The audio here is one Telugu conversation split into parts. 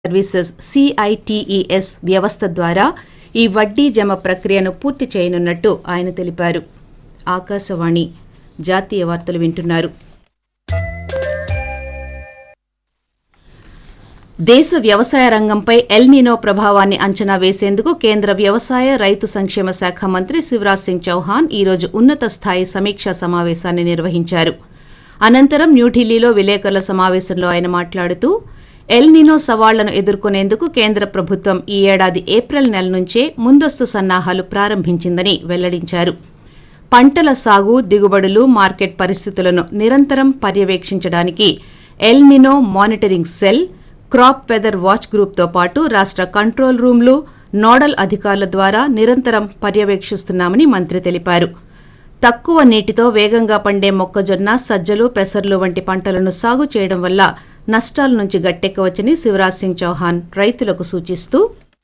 సర్వీసెస్ సిఐటిఈఎస్ వ్యవస్థ ద్వారా ఈ వడ్డీ జమ ప్రక్రియను పూర్తి చేయనున్నట్టు ఆయన తెలిపారు ఆకాశవాణి జాతీయ వార్తలు వింటున్నారు దేశ వ్యవసాయ రంగంపై ఎల్ నినో ప్రభావాన్ని అంచనా వేసేందుకు కేంద్ర వ్యవసాయ రైతు సంక్షేమ శాఖ మంత్రి శివరాజ్ సింగ్ చౌహాన్ ఈరోజు ఉన్నత స్థాయి సమీక్షా సమావేశాన్ని నిర్వహించారు అనంతరం న్యూఢిల్లీలో విలేకరుల సమావేశంలో ఆయన మాట్లాడుతూ ఎల్ నినో సవాళ్లను ఎదుర్కొనేందుకు కేంద్ర ప్రభుత్వం ఈ ఏడాది ఏప్రిల్ నెల నుంచే ముందస్తు సన్నాహాలు ప్రారంభించిందని వెల్లడించారు పంటల సాగు దిగుబడులు మార్కెట్ పరిస్థితులను నిరంతరం పర్యవేక్షించడానికి El Nino monitoring cell crop weather watch గ్రూప్తో పాటు రాష్ట్ర కంట్రోల్ రూమ్లు నోడల్ అధికారుల ద్వారా నిరంతరం పర్యవేక్షిస్తున్నామని మంత్రి తెలిపారు తక్కువ నీటితో వేగంగా పండే మొక్కజొన్న సజ్జలు పెసర్లు వంటి పంటలను సాగు చేయడం వల్ల నష్టాల నుంచి గట్టెక్కవచ్చని శివరాజ్ సింగ్ చౌహాన్ రైతులకు సూచిస్తూ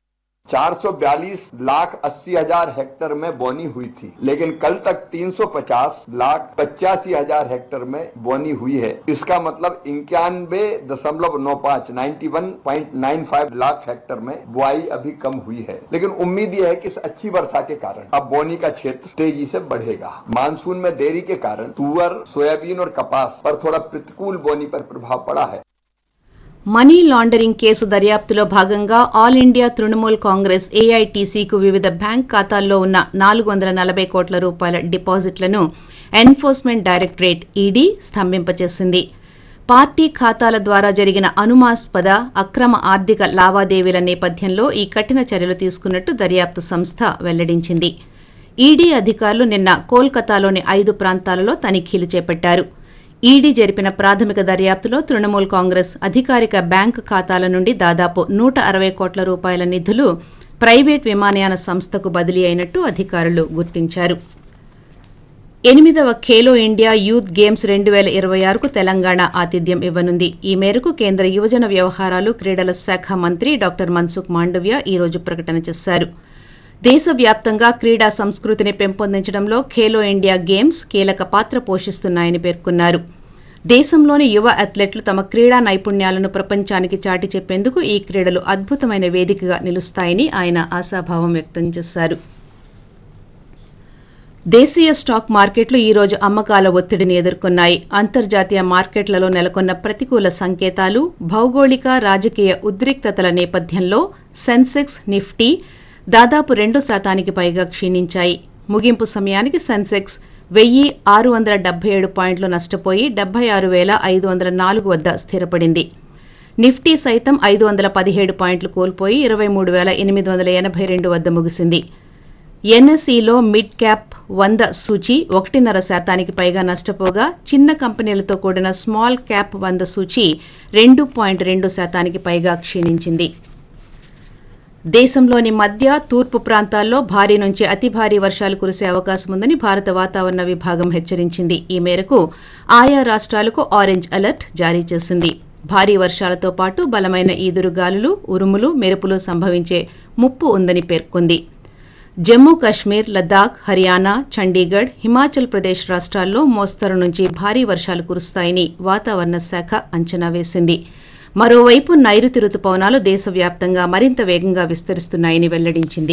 442 लाख अस्सी हजार हेक्टर में बोनी हुई थी लेकिन कल तक 350 लाख पचासी हजार हेक्टर में बोनी हुई है इसका मतलब इक्यानवे दशमलव नौ पाँच ninety one point nine five lakh hectare में बुआई अभी कम हुई है लेकिन उम्मीद यह है कि इस अच्छी वर्षा के कारण अब बोनी का क्षेत्र तेजी से बढ़ेगा मानसून में देरी के कारण तुअर सोयाबीन और कपास पर थोड़ा प्रतिकूल बोनी पर प्रभाव पड़ा है మనీ లాండరింగ్ కేసు దర్యాప్తులో భాగంగా ఆల్ ఇండియా తృణమూల్ కాంగ్రెస్ ఏఐటీసీకు వివిధ బ్యాంక్ ఖాతాల్లో ఉన్న నాలుగు వందల నలభై కోట్ల రూపాయల డిపాజిట్లను ఎన్ఫోర్స్మెంట్ డైరెక్టరేట్ ఈడీ స్తంభింపచేసింది పార్టీ ఖాతాల ద్వారా జరిగిన అనుమాస్పద అక్రమ ఆర్థిక లావాదేవీల నేపథ్యంలో ఈ కఠిన చర్యలు తీసుకున్నట్టు దర్యాప్తు సంస్థ వెల్లడించింది ఈడీ అధికారులు నిన్న కోల్కతాలోని ఐదు ప్రాంతాలలో తనిఖీలు చేపట్టారు ఈడీ జరిపిన ప్రాథమిక దర్యాప్తులో తృణమూల్ కాంగ్రెస్ అధికారిక బ్యాంకు ఖాతాల నుండి దాదాపు నూట అరవై కోట్ల రూపాయల నిధులు ప్రైవేట్ విమానయాన సంస్థకు బదిలీ అయినట్టు అధికారులు గుర్తించారు ఎనిమిదవ ఖేలో ఇండియా యూత్ గేమ్స్ రెండు వేల ఇరవై ఆరుకు తెలంగాణ ఆతిథ్యం ఇవ్వనుంది ఈ మేరకు కేంద్ర యువజన వ్యవహారాలు క్రీడల శాఖ మంత్రి డాక్టర్ మన్సుఖ్ మాండవ్య ఈ రోజు ప్రకటన చేశారు దేశవ్యాప్తంగా క్రీడా సంస్కృతిని పెంపొందించడంలో ఖేలో ఇండియా గేమ్స్ కీలక పాత్ర పోషిస్తున్నాయని పేర్కొన్నారు దేశంలోని యువ అథ్లెట్లు తమ క్రీడా నైపుణ్యాలను ప్రపంచానికి చాటి చెప్పేందుకు ఈ క్రీడలు అద్భుతమైన వేదికగా నిలుస్తాయని ఆయన ఆశాభావం వ్యక్తం చేశారు దేశీయ స్టాక్ మార్కెట్లు ఈ రోజు అమ్మకాల ఒత్తిడిని ఎదుర్కొన్నాయి అంతర్జాతీయ మార్కెట్లలో నెలకొన్న ప్రతికూల సంకేతాలు భౌగోళిక రాజకీయ ఉద్రిక్తతల నేపథ్యంలో సెన్సెక్స్ నిఫ్టీ దాదాపు రెండు శాతానికి పైగా క్షీణించాయి ముగింపు సమయానికి సెన్సెక్స్ వెయ్యి ఆరు వందల డెబ్బై ఏడు పాయింట్లు నష్టపోయి డెబ్బై ఆరు వేల ఐదు వందల నాలుగు వద్ద స్థిరపడింది నిఫ్టీ సైతం ఐదు వందల పదిహేడు పాయింట్లు కోల్పోయి ఇరవై మూడు వేల ఎనిమిది వందల ఎనభై రెండు వద్ద ముగిసింది ఎన్ఎస్ఈలో మిడ్ క్యాప్ వంద సూచీ ఒకటిన్నర శాతానికి పైగా నష్టపోగా చిన్న కంపెనీలతో కూడిన స్మాల్ క్యాప్ వంద సూచీ రెండు పాయింట్ రెండు శాతానికి పైగా క్షీణించింది దేశంలోని మధ్య తూర్పు ప్రాంతాల్లో భారీ నుంచి అతి భారీ వర్షాలు కురిసే అవకాశం ఉందని భారత వాతావరణ విభాగం హెచ్చరించింది ఈ మేరకు ఆయా రాష్ట్రాలకు ఆరెంజ్ అలర్ట్ జారీ చేసింది భారీ వర్షాలతో పాటు బలమైన ఈదురుగాలులు ఉరుములు మెరుపులు సంభవించే ముప్పు ఉందని పేర్కొంది జమ్మూ కశ్మీర్ లద్దాఖ్ హర్యానా చండీగఢ్ హిమాచల్ ప్రదేశ్ రాష్ట్రాల్లో మోస్తరు నుంచి భారీ వర్షాలు కురుస్తాయని వాతావరణ శాఖ అంచనా వేసింది మరోవైపు నైరుతి రుతుపవనాలు దేశవ్యాప్తంగా మరింత వేగంగా విస్తరిస్తున్నాయని వెల్లడించింది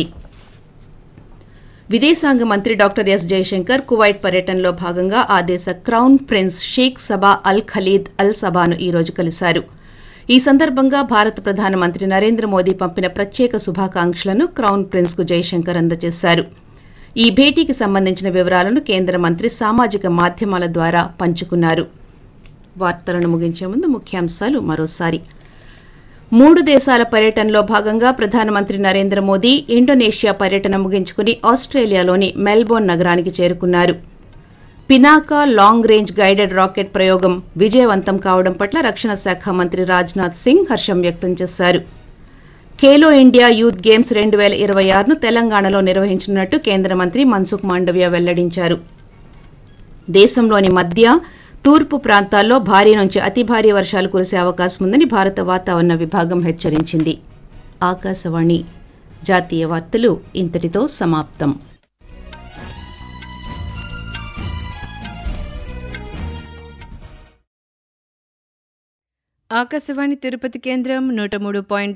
విదేశాంగ మంత్రి డాక్టర్ ఎస్ జయశంకర్ కువైట్ పర్యటనలో భాగంగా ఆ దేశ crown prince Sheikh Saba Al Khalid Al సబాను ఈ రోజు కలిశారు ఈ సందర్భంగా భారత ప్రధానమంత్రి నరేంద్ర మోదీ పంపిన ప్రత్యేక శుభాకాంక్షలను క్రౌన్ ప్రిన్స్ కు జయశంకర్ అందజేశారు ఈ భేటీకి సంబంధించిన వివరాలను కేంద్ర మంత్రి సామాజిక మాధ్యమాల ద్వారా పంచుకున్నారు వార్తలను ముగించే ముందు ముఖ్యాంశాలు మరోసారి మూడు దేశాల పర్యటనలో భాగంగా ప్రధానమంత్రి నరేంద్ర మోదీ ఇండోనేషియా పర్యటన ముగించుకుని ఆస్ట్రేలియాలోని మెల్బోర్న్ నగరానికి చేరుకున్నారు Pinaka long range guided rocket ప్రయోగం విజయవంతం కావడం పట్ల రక్షణ శాఖ మంత్రి రాజ్నాథ్ సింగ్ హర్షం వ్యక్తం చేశారు ఖేలో ఇండియా యూత్ గేమ్స్ రెండు వేల ఇరవై ఆరును తెలంగాణలో నిర్వహించనున్నట్టు కేంద్ర మంత్రి మన్సుఖ్ మాండవ్య వెల్లడించారు దేశంలోని మధ్య తూర్పు ప్రాంతాల్లో భారీ నుంచి అతి భారీ వర్షాలు కురిసే అవకాశం ఉందని భారత వాతావరణ విభాగం హెచ్చరించింది ఆకాశవాణి జాతీయ వార్తలు ఇంతటితో సమాప్తం ఆకాశవాణి తిరుపతి కేంద్రం నూట మూడు పాయింట్